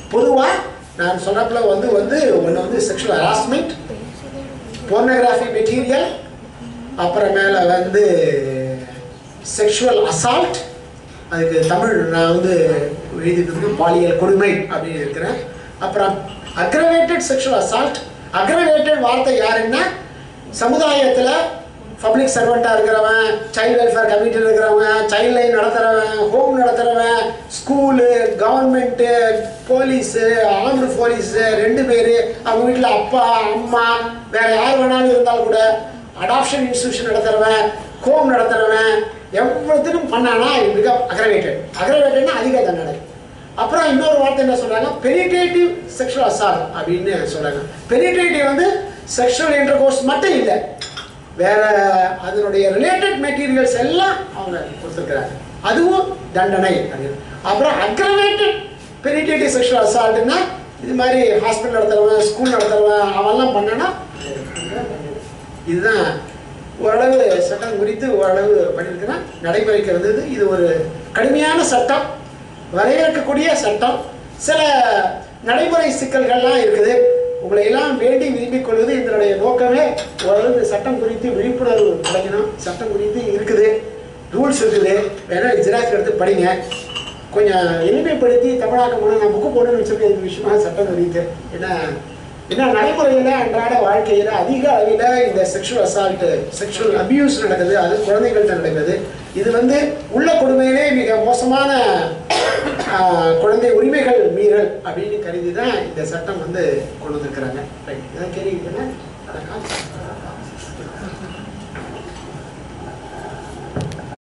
பொதுவாக நான் சொன்னப்பல வந்து வந்து ஒன்று வந்து செக்ஷுவல் ஹராஸ்மெண்ட் போர்னோகிராஃபி மெட்டீரியல் அப்புறமேல வந்து செக்ஷுவல் அசால்ட் அதுக்கு தமிழ் நான் வந்து எழுதிட்டு பாலியல் கொடுமை அப்படின்னு இருக்கிறேன் அப்புறம் அக்ரவேட்டட் செக்ஷுவல் அசால்ட் அக்ரவேட்டட் வார்த்தை யாருன்னா சமுதாயத்தில் பப்ளிக் சர்வெண்ட்டாக இருக்கிறவன் சைல்டு வெல்ஃபேர் கமிட்டியில் இருக்கிறவன் சைல்ட் லைன் நடத்துகிறவன் ஹோம் நடத்துகிறவன் school government police armed police ரெண்டு பேர் அவங்க வீட்டில் அப்பா அம்மா வேற யார் வேணாலும் இருந்தாலும் கூட அடாப்ஷன் இன்ஸ்டியூஷன் நடத்துகிறவன் ஹோம் நடத்துகிறவன் எவ்வளோத்துக்கும் பண்ணானா இதுக்கு அக்ரவேட்டட் அக்ரவேட்டட்னா அதிக தண்டனை அப்புறம் இன்னொரு வார்த்தை என்ன சொல்றாங்க பெனிடேட்டிவ் செக்ஷுவல் அசால்ட் அப்படின்னு சொல்றாங்க பெனிடேட்டிவ் வந்து செக்ஷுவல் இன்டர்கோர்ஸ் மட்டும் இல்லை வேற அதனுடைய ரிலேட்டட் மெட்டீரியல்ஸ் எல்லாம் அவங்க கொடுத்துருக்குறாங்க அதுவும் தண்டனை அப்படின்னு அப்புறம் அக்ரவேட்டட் பெனிடேட்டிவ் செக்ஷுவல் அசால்ட்னா இது மாதிரி ஹாஸ்பிட்டல் நடத்துறவன் ஸ்கூல் நடத்துறவன் அவன்லாம் பண்ணனா இதுதான் ஓரளவு சட்டம் குறித்து ஓரளவு பண்ணியிருக்கிறேன் நடைமுறைக்கு வந்தது இது ஒரு கடுமையான சட்டம் வரையறுக்கக்கூடிய சட்டம் சில நடைமுறை சிக்கல்கள்லாம் இருக்குது உங்களை எல்லாம் வேண்டி விரும்பிக் கொள்வது இதனுடைய நோக்கமே ஓரளவு இந்த சட்டம் குறித்து விழிப்புணர்வு கிடைக்கணும் சட்டம் குறித்து இருக்குது ரூல்ஸ் இருக்குது வேணா ஜெராக்ஸ் எடுத்து படிங்க கொஞ்சம் எளிமைப்படுத்தி தமிழாக்கம் பண்ண நான் புக்கு போடணும்னு வச்சிருக்கேன் இந்த விஷயமா சட்டம் குறித்து ஏன்னா ஏன்னா நடைமுறையில் அன்றாட வாழ்க்கையில் அதிக அளவில் இந்த செக்ஷுவல் அசால்ட்டு செக்ஷுவல் அபியூஸ் நடக்குது அது குழந்தைகள்கிட்ட நடக்குது இது வந்து உள்ள கொடுமையிலே மிக மோசமான ஆஹ், குழந்தை உரிமைகள் மீறல் அப்படின்னு கருதி தான் இந்த சட்டம் வந்து கொண்டு வந்திருக்கிறாங்க ரைட் இதான் கேள்வி